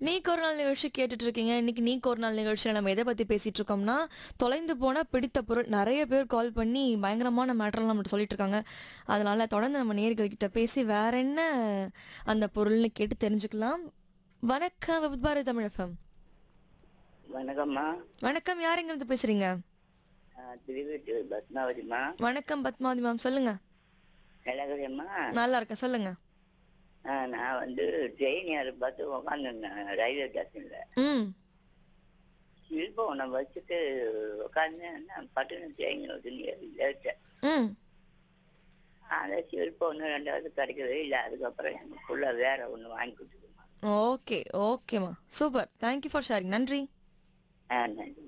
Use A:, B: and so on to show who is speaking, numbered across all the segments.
A: நீக்கு ஒரு நாள் நிகழ்ச்சி கேட்டுட்டு இருக்கீங்க இன்னைக்கு நீக்கு ஒரு நாள் நிகழ்ச்சியில் நம்ம எதை பத்தி பேசிட்டு இருக்கோம்னா தொலைந்து போன பிடித்த பொருள் நிறைய பேர் கால் பண்ணி பயங்கரமான மேட்டர்லாம் நம்மகிட்ட சொல்லிட்டு இருக்காங்க அதனால தொடர்ந்து நம்ம நேர்கள் கிட்ட பேசி வேற என்ன அந்த பொருள்னு கேட்டு தெரிஞ்சுக்கலாம் வணக்கம் விபாரதி தமிழ் எஃப்எம்
B: வணக்கம்மா
A: வணக்கம் யார் எங்க இருந்து பேசுறீங்க
B: ஆஹ் திருவீட்டூர் பத்மாவதிம்மா
A: வணக்கம் பத்மாவதி மேம் சொல்லுங்க
B: நிலகரியம்மா
A: நல்லா இருக்கேன் சொல்லுங்க
B: ஆஹ் நான் வந்து ட்ரெயின் யாரை பார்த்து உட்காந்துருந்தேன் ரயில்வே ஸ்டேஷன்ல
A: ம்
B: சில்பம் ஒன்றை வச்சுட்டு உட்காந்து பட்டுன்னு ட்ரெயின் வந்து லேட்டேன்
A: ம்
B: அந்த சில்பம் ஒன்று ரெண்டாவது கிடைக்கவே இல்லை அதுக்கப்புறம் எனக்கு ஃபுல்லாக வேற ஒன்று வாங்கி கொடுத்துருமா
A: ஓகே ஓகேம்மா சூப்பர் தேங்க்யூ ஃபார் ஷேரிங் நன்றி
B: ஆ நன்றி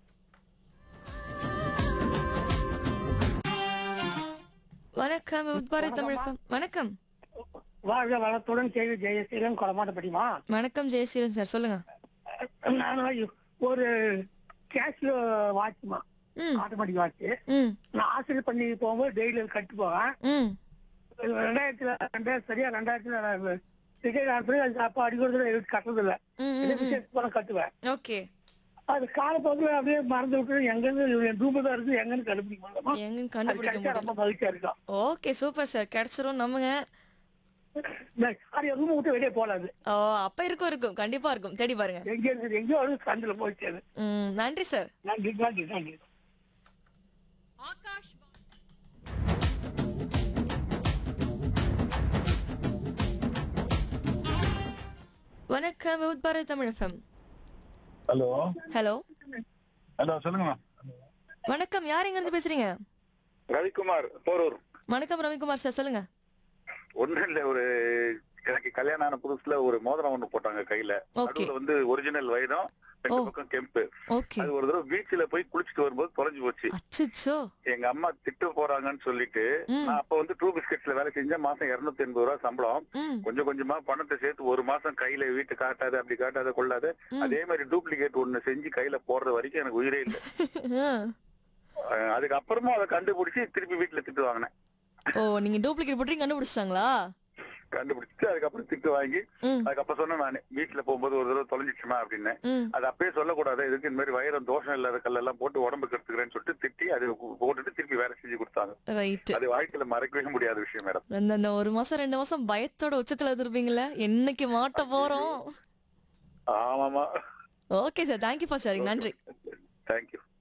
A: வணக்கம் விபாரதி தமிழ் எஃப்எம் வணக்கம்
C: வாழ்க வளத்துடன் கேள்வி ஜெயசீலன் கொடமாட்டப்படிமா
A: வணக்கம் ஜெயசீலன் சார் சொல்லுங்க
C: நான் ஒரு கேஷ்ல வாட்ச்மா
A: ம்
C: ஆட்டோமேட்டிக் வாட்ச்
A: ம்
C: நான் ஆசிரியர் பண்ணி போகும்போது டெய்லி கட்டு போவேன்
A: ம்
C: ரெண்டாயிரத்துல ரெண்டாயிரம் சரியா ரெண்டாயிரத்துல டிக்கெட் ஆசிரியர் அது அப்ப அடிக்கிறது கட்டுறது இல்ல
A: ம், ம், ம்.
C: விசேஷ பணம் கட்டுவேன்
A: ஓகே
C: அது காலப்போக்கில் அப்படியே மறந்து விட்டு எங்கிருந்து என் ரூபம் தான் இருக்கு எங்கன்னு கண்டுபிடிக்க முடியலமா
A: எங்க
C: அது
A: கண்டுபிடிக்க
C: கிடைச்சா ரொம்ப
A: முடியல
C: மகிழ்ச்சியா இருக்கும்
A: ஓகே சூப்பர் சார் கிடைச்சிரும் நம்புங்க
C: இந்த- அது ரூம் விட்டு வெளியே போலாது
A: ஓ அப்ப இருக்கும் இருக்கும் கண்டிப்பா இருக்கும் தேடி பாருங்க
C: எங்க இருக்குது எங்கேயோ ஒரு சந்தில போயிடுச்சு அது
A: ம் நன்றி சார்
C: நன்றி நன்றி நன்றி
A: வணக்கம் with Bharathi Tamil FM
D: hello
A: hello
D: hello சொல்லுங்கம்மா
A: வணக்கம் யார் எங்க இருந்து பேசுறீங்க
D: ரவிக்குமார் போரூர்
A: வணக்கம் ரவிக்குமார் சார் சொல்லுங்க
D: ஒண்ணும் இல்ல ஒரு எனக்கு கல்யாணம் ஆன புதுசுல ஒரு மோதிரம் ஒண்ணு போட்டாங்க கையில
A: Okay.
D: நடுவுல வந்து ஒரிஜினல் வைரம் ரெண்டு
A: ஓ.
D: பக்கம் கெம்பு
A: ஓகே
D: அது ஒரு தடவை பீச்ல போய் குளிச்சுட்டு வரும்போது தொலைஞ்சு போச்சு
A: அச்சோ
D: எங்க அம்மா திட்டு போறாங்கன்னு சொல்லிட்டு
A: ம்.
D: நான் அப்ப வந்து ட்ரூ பிஸ்கெட்ஸ்ல வேலை செஞ்சேன் மாசம் இருநூத்தி எண்பது ரூபா சம்பளம்
A: ம்
D: கொஞ்சம் கொஞ்சமா பணத்தை சேர்த்து ஒரு மாசம் கையில வீட்டு காட்டாத அப்படி காட்டாத கொள்ளாத அதே மாதிரி டூப்ளிகேட் ஒண்ணு செஞ்சு கையில போடுற வரைக்கும் எனக்கு உயிரே இல்லை அஹ் அதுக்கப்புறமா அதை கண்டுபிடிச்சு திருப்பி வீட்டுல திட்டு வாங்கினேன்
A: ஓ நீங்க டூப்ளிகேட் போட்டு கண்டுபிடிச்சிட்டாங்களா
D: கண்டுபிடிச்சு அதுக்கப்புறம் திட்டு வாங்கி
A: ம்
D: அதுக்கப்புறம் சொன்னேன் நான் வீட்டுல போகும்போது ஒரு தடவை தொலைஞ்சிச்சுமா அப்படின்னு
A: ம்
D: அது அப்பயே சொல்லக்கூடாது இதுக்கு இந்த மாதிரி வைரம் தோஷம் இல்லாத கல்லெல்லாம் போட்டு உடம்புக்கு எடுத்துக்கிறேன்னு சொல்லிட்டு திட்டி அது போட்டுட்டு திருப்பி வேலை செஞ்சு கொடுத்தாங்க
A: ரைட்
D: அது வாழ்க்கையில மறக்கவே முடியாத விஷயம் மேடம்
A: அந்த அந்த ஒரு மாசம் ரெண்டு மாசம் பயத்தோட உச்சத்துல இருந்திருப்பீங்களே என்னைக்கு மாட்ட போறோம்
D: ஆமாமா
A: okay sir thank you for sharing நன்றி
D: தேங்க்யூ